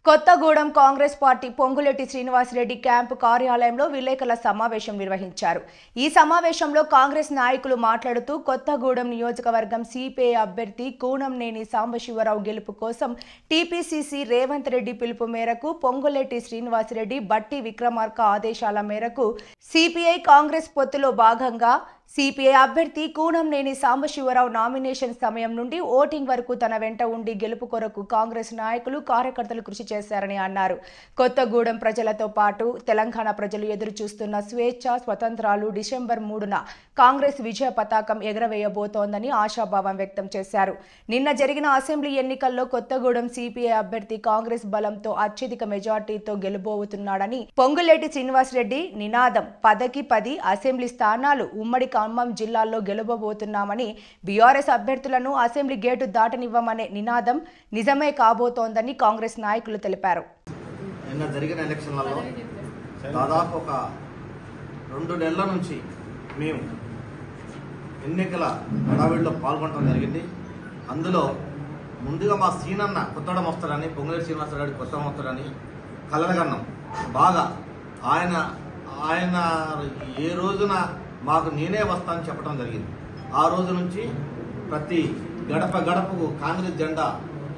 Kothagudem Congress party Ponguleti Srinivasareddy camp కార్యాలయంలో విలేకరుల సమావేశం నిర్వహించారు ఈ సమావేశంలో కాంగ్రెస్ నాయకులు మాట్లాడుతూ కొత్తగూడెం నియోజకవర్గం సిపిఐ అభ్యర్థి కూనంనేని సాంబశివరావు గెలుపు కోసం టీపీసీసీ రేవంత్ రెడ్డి పిలుపు మేరకు పొంగులెట్టి శ్రీనివాసరెడ్డి బట్టి విక్రమార్క ఆదేశాల మేరకు సిపిఐ కాంగ్రెస్ పొత్తులో భాగంగా సిపిఐ అభ్యర్థి కూనంనేని సాంబశివరావు నామినేషన్ సమయం నుండి ఓటింగ్ వరకు తన వెంట ఉండి గెలుపు కొరకు కాంగ్రెస్ నాయకులు కార్యకర్తలు కృషి చేశారని అన్నారు కొత్తగూడెం ప్రజలతో పాటు తెలంగాణ ప్రజలు ఎదురు చూస్తున్న స్వేచ్ఛ స్వతంత్రాలు డిసెంబర్ మూడున కాంగ్రెస్ విజయ పతాకం ఎగరవేయబోతోందని ఆశాభావం వ్యక్తం చేశారు నిన్న జరిగిన అసెంబ్లీ ఎన్నికల్లో కొత్తగూడెం సిపిఐ అభ్యర్థి కాంగ్రెస్ బలంతో అత్యధిక మెజార్టీతో గెలుబోతున్నాడని పొంగులేటి శ్రీనివాసరెడ్డి నినాదం పదకి పది అసెంబ్లీ స్థానాలు ఉమ్మడి ఖమ్మం జిల్లాల్లో గెలువబోతున్నామని బీఆర్ఎస్ అభ్యర్థులను అసెంబ్లీ గేటు దాటనివ్వమనే నినాదం నిజమే కాబోతోందని కాంగ్రెస్ నాయకులు తెలిపారు నిన్న జరిగిన ఎలక్షన్లలో దాదాపు ఒక రెండు నెలల నుంచి మేము ఎన్నికల హడావిడిలో పాల్గొనడం జరిగింది అందులో ముందుగా మా సీనన్న కొత్తడం వస్తాడని పొంగులేటి శ్రీనివాసరావు కొత్తడం వస్తాడని కలరగన్నాం బాగా ఆయన ఆయన ఏ రోజున మాకు నేనే వస్తానని చెప్పడం జరిగింది ఆ రోజు నుంచి ప్రతి గడప గడపకు కాంగ్రెస్ జెండా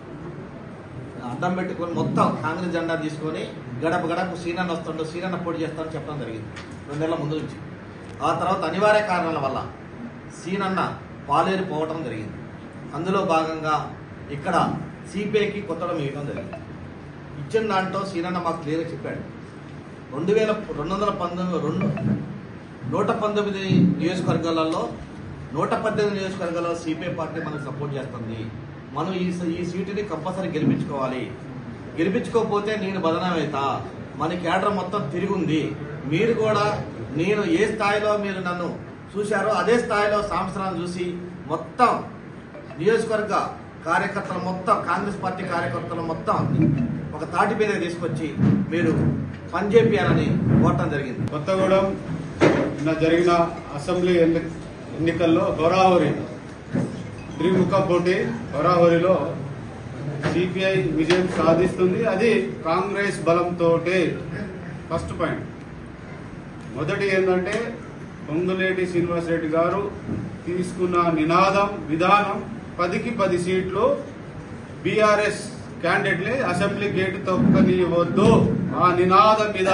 అడ్డం పెట్టుకొని మొత్తం కాంగ్రెస్ జెండా తీసుకొని గడప గడప సీనన్న వస్తుండో సీనన్న పోటీ చేస్తానని చెప్పడం జరిగింది రెండు నెలల ముందు నుంచి ఆ తర్వాత అనివార్య కారణాల వల్ల సీనన్న పాలేరు పోవటం జరిగింది అందులో భాగంగా ఇక్కడ సిపిఐకి కొత్తడం ఇవ్వడం జరిగింది ఇచ్చిన దాంట్లో సీనన్న మాకు క్లియర్గా చెప్పాడు రెండు వేల రెండు వందల పంతొమ్మిది రెండు నూట పంతొమ్మిది నియోజకవర్గాలలో నూట పద్దెనిమిది నియోజకవర్గాల్లో సిపిఐ పార్టీ మనకు సపోర్ట్ చేస్తుంది మనం ఈ ఈ సీటుని కంపల్సరీ గెలిపించుకోవాలి గెలిపించుకోకపోతే నేను బదనామవుతా మన కేడర్ మొత్తం తిరిగి ఉంది మీరు కూడా నేను ఏ స్థాయిలో మీరు నన్ను చూశారో అదే స్థాయిలో సంవత్సరాన్ని చూసి మొత్తం నియోజకవర్గ కార్యకర్తలు మొత్తం కాంగ్రెస్ పార్టీ కార్యకర్తలు మొత్తం ఒక తాటి మీద తీసుకొచ్చి మీరు పనిచేపియాలని కోరటం జరిగింది కొత్తగూడెం నిన్న జరిగిన అసెంబ్లీ ఎన్ని ఎన్నికల్లో హోరాహోరీ త్రిముఖ పోటీ హోరాహోరీలో సిపిఐ విజయం సాధిస్తుంది అది కాంగ్రెస్ బలంతో ఫస్ట్ పాయింట్ మొదటి ఏంటంటే పొంగులేటి శ్రీనివాసరెడ్డి గారు తీసుకున్న నినాదం విధానం పదికి పది సీట్లు బీఆర్ఎస్ క్యాండిడేట్లే అసెంబ్లీ గేటు తొక్కనివ్వద్దు ఆ నినాదం మీద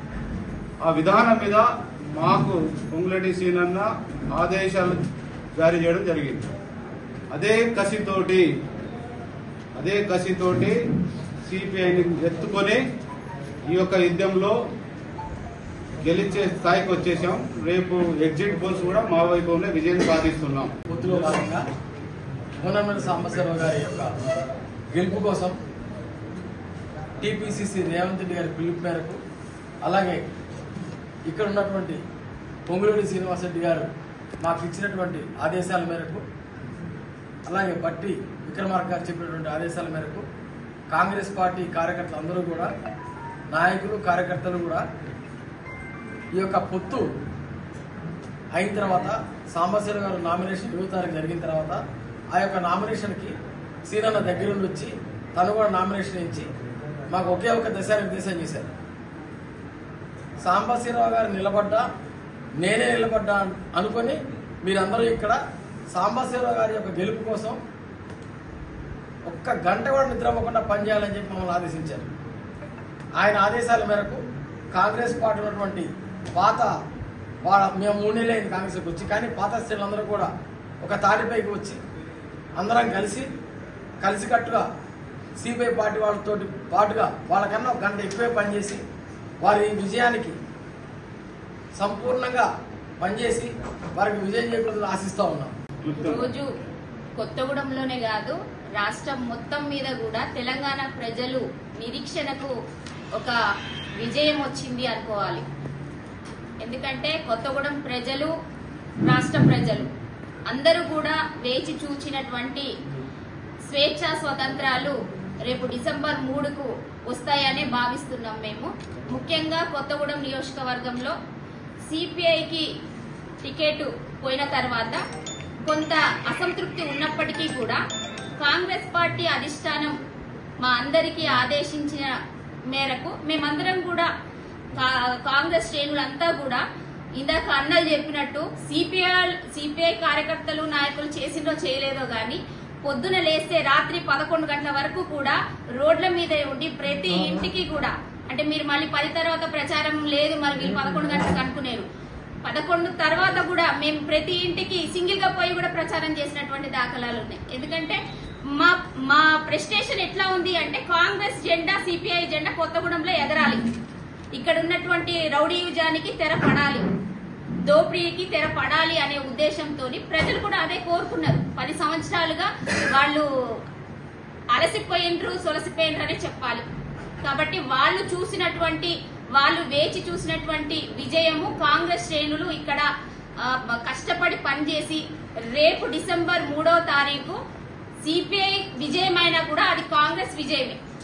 ఆ విధానం మీద మాకు పొంగులేటి సీనన్న ఆదేశాలు జారీ చేయడం జరిగింది అదే కసితోటి అదే కసితోటి సిపిఐని ఎత్తుకొని ఈ యొక్క యుద్ధంలో గెలిచే స్థాయికి వచ్చేసాం రేపు ఎగ్జిట్ పోల్స్ కూడా మా వైపునే విజయం సాధిస్తున్నాం పొత్తులో భాగంగా కోనమల సాంబశివరావు గారి యొక్క గెలుపు కోసం టీపీసీసీ రేవంత్ రెడ్డి గారి పిలుపు మేరకు అలాగే ఇక్కడ ఉన్నటువంటి పొంగులూరి శ్రీనివాసరెడ్డి గారు మాకు ఇచ్చినటువంటి ఆదేశాల మేరకు అలాగే బట్టి విక్రమార్క గారు చెప్పినటువంటి ఆదేశాల మేరకు కాంగ్రెస్ పార్టీ కార్యకర్తలు అందరూ కూడా నాయకులు కార్యకర్తలు కూడా ఈ యొక్క పొత్తు అయిన తర్వాత సాంబశివరావు గారు నామినేషన్ ఇరవై తారీఖు జరిగిన తర్వాత ఆ యొక్క నామినేషన్కి సీనన్న దగ్గరుండి వచ్చి తను కూడా నామినేషన్ ఇచ్చి మాకు ఒకే ఒక దశ నిర్దేశం చేశారు సాంబశివరావు గారు నిలబడ్డా నేనే నిలబడ్డా అనుకొని మీరందరూ ఇక్కడ సాంబశివరావు గారి యొక్క గెలుపు కోసం ఒక్క గంట కూడా నిద్రపోకుండా పనిచేయాలని చెప్పి మమ్మల్ని ఆదేశించారు ఆయన ఆదేశాల మేరకు కాంగ్రెస్ పార్టీ ఉన్నటువంటి పాత వాళ్ళ మేము మూడు నెలలు అయింది కాంగ్రెస్కి వచ్చి కానీ పాత శ్రేణులందరూ కూడా ఒక తాడిపైకి వచ్చి అందరం కలిసి కలిసికట్టుగా సిపిఐ పార్టీ వాళ్ళతో పాటుగా వాళ్ళకన్నా ఒక గంట ఎక్కువే పనిచేసి వారి విజయానికి సంపూర్ణంగా పనిచేసి వారికి విజయం చేకూరుతుందని ఆశిస్తూ ఉన్నాం రోజు కొత్తగూడెంలోనే కాదు రాష్ట్రం మొత్తం మీద కూడా తెలంగాణ ప్రజలు నిరీక్షణకు ఒక విజయం వచ్చింది అనుకోవాలి ఎందుకంటే కొత్తగూడెం ప్రజలు రాష్ట్ర ప్రజలు అందరూ కూడా వేచి చూచినటువంటి స్వేచ్ఛ స్వతంత్రాలు రేపు డిసెంబర్ మూడుకు వస్తాయనే భావిస్తున్నాం మేము ముఖ్యంగా కొత్తగూడెం నియోజకవర్గంలో సిపిఐకి టికెట్ పోయిన తర్వాత కొంత అసంతృప్తి ఉన్నప్పటికీ కూడా కాంగ్రెస్ పార్టీ అధిష్టానం మా అందరికీ ఆదేశించిన మేరకు మేమందరం కూడా కా- కాంగ్రెస్ శ్రేణులంతా కూడా ఇందాక అన్నలు చెప్పినట్టు సిపిఐ సిపిఐ కార్యకర్తలు నాయకులు చేసిందో చేయలేదో గాని పొద్దున లేస్తే రాత్రి పదకొండు గంటల వరకు కూడా రోడ్ల మీద ఉండి ప్రతి ఇంటికి కూడా అంటే మీరు మళ్ళీ పది తర్వాత ప్రచారం లేదు మరి మీరు పదకొండు గంటలకు అనుకునేరు పదకొండు తర్వాత కూడా మేము ప్రతి ఇంటికి సింగిల్ గా పోయి కూడా ప్రచారం చేసినటువంటి దాఖలాలు ఉన్నాయి ఎందుకంటే మా మా ప్రెస్టేషన్ ఎట్లా ఉంది అంటే కాంగ్రెస్ జెండా సిపిఐ జెండా కొత్తగూడెంలో ఎగరాలి ఇక్కడ ఉన్నటువంటి రౌడీ యుజానికి తెర పడాలి దోపిడీకి తెర పడాలి అనే ఉద్దేశంతో ప్రజలు కూడా అదే కోరుకున్నారు పది సంవత్సరాలుగా వాళ్ళు అలసిపోయినరు సొలసిపోయినరు అనే చెప్పాలి కాబట్టి వాళ్ళు చూసినటువంటి వాళ్ళు వేచి చూసినటువంటి విజయము కాంగ్రెస్ శ్రేణులు ఇక్కడ ఆ, కష్టపడి పనిచేసి రేపు డిసెంబర్ మూడవ తారీఖు సిపిఐ విజయమైనా కూడా అది కాంగ్రెస్ విజయమే